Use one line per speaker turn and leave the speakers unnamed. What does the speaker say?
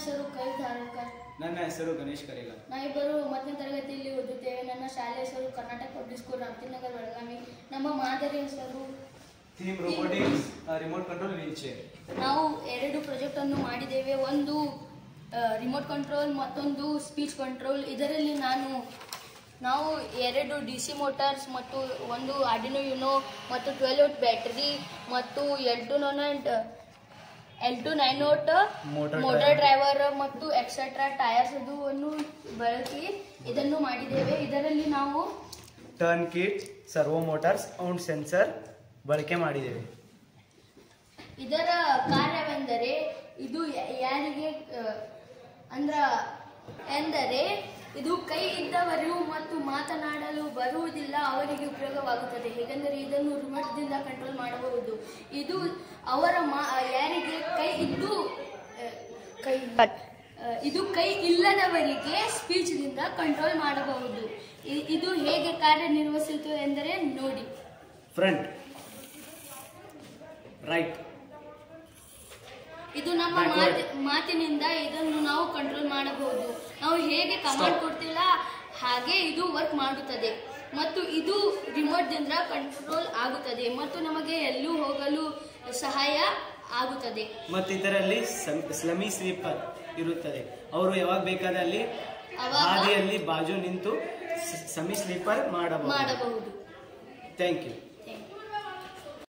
ಹೆಸರು ಕೈ ಧಾರಕರ್
ನನ್ನ ಹೆಸರು ಗಣೇಶ್ ಕರೇಗ
ನಾ ಇಬ್ಬರು ಒಂಬತ್ತನೇ ತರಗತಿಯಲ್ಲಿ ಓದುತ್ತೇವೆ ನನ್ನ ಶಾಲೆ ಹೆಸರು ಕರ್ನಾಟಕ ಪಬ್ಲಿಕ್ ಸ್ಕೂಲ್ ರಾಮತಿನಗರ್ ಬೆಳಗಾವಿ ನಮ್ಮ ಮಾದರಿ ಹೆಸರು
theme robotics remote control wheelchair
ನಾವು ಎರಡು ಪ್ರಾಜೆಕ್ಟ್ ಅನ್ನು ಮಾಡಿದ್ದೇವೆ ಒಂದು ರಿಮೋಟ್ ಕಂಟ್ರೋಲ್ ಮತ್ತೊಂದು ಸ್ಪೀಚ್ ಕಂಟ್ರೋಲ್ ಇದರಲ್ಲಿ ನಾನು ನಾವು ಎರಡು ಡಿ ಸಿ ಮೋಟಾರ್ಸ್ ಮತ್ತು ಒಂದು ಆರ್ಡಿನೋ ಯುನೋ ಮತ್ತು ಟ್ವೆಲ್ ವೋಲ್ಟ್ ಬ್ಯಾಟರಿ ಮತ್ತು ಎಲ್ ಟು ನೊನೆಂಟ್ ಎಲ್ ಟು ನೈನ್ ವೋಟ್
Motor
ಮೋಟರ್
driver.
ಡ್ರೈವರ್ ಮತ್ತು ಎಕ್ಸೆಟ್ರಾ ಟೈರ್ಸ್ ಅನ್ನು ಬಳಸಿ ಇದನ್ನು ಮಾಡಿದ್ದೇವೆ ಇದರಲ್ಲಿ ನಾವು
turn kit servo motors ಔಂಡ್ sensor ಬಳಕೆ ಮಾಡಿದ್ದೇವೆ
ಇದರ ಕಾರ್ಯವೆಂದರೆ ಇದು ಯ- ಯಾರಿಗೆ ಆ, ಅಂದ್ರ ಎಂದರೆ ಇದು ಕೈ ಇದ್ದವರು ಮತ್ತು ಮಾತನಾಡಲು ಬರುವುದಿಲ್ಲ ಅವರಿಗೆ ಉಪಯೋಗವಾಗುತ್ತದೆ ಹೇಗೆಂದರೆ ಇದನ್ನು ರಿಮೋಟ್ದಿಂದ ಕಂಟ್ರೋಲ್ ಮಾಡಬಹುದು ಇದು ಅವರ ಮಾ ಯಾರಿಗೆ ಕೈ ಇದ್ದು ಆ, ಕೈ ಆ, ಇದು ಕೈ ಇಲ್ಲದವರಿಗೆ ಸ್ಪೀಚ್ದಿಂದ ಕಂಟ್ರೋಲ್ ಮಾಡಬಹುದು ಇ- ಇದು ಹೇಗೆ ಕಾರ್ಯನಿರ್ವಹಿಸುತ್ತದೆ ಎಂದರೆ ನೋಡಿ
ಫ್ರಂಟ್ ರೈಟ್
ಇದು ನಮ್ಮ
Backward.
ಮಾತಿ- ಮಾತಿನಿಂದ ಇದನ್ನು ನಾವು ಕಂಟ್ರೋಲ್ ಮಾಡಬಹುದು ನಾವು ಹೇಗೆ ಕಮಾಂಡ್
Stop.
ಕೊಡ್ತಿಲ್ಲ ಹಾಗೆ ಇದು ವರ್ಕ್ ಮಾಡುತ್ತದೆ ಮತ್ತು ಇದು ರಿಮೋಟ್ ದಿಂದ ಕಂಟ್ರೋಲ್ ಆಗುತ್ತದೆ ಮತ್ತು ನಮಗೆ ಎಲ್ಲೂ ಹೋಗಲು ಸಹಾಯ ಆಗುತ್ತದೆ
ಮತ್ತು ಇದರಲ್ಲಿ ಸ್ಲಮಿ ಸ್ಲೀಪರ್ ಇರುತ್ತದೆ ಅವರು ಯಾವಾಗ ಬೇಕಾದಲ್ಲಿ
ಅವಾಗ
ಹಾದಿಯಲ್ಲಿ ಬಾಜು ನಿಂತು ಸಮಿ ಸ್ಲೀಪರ್ ಮಾಡಬಹುದು
ಮಾಡಬಹುದು
ಥ್ಯಾಂಕ್ ಯು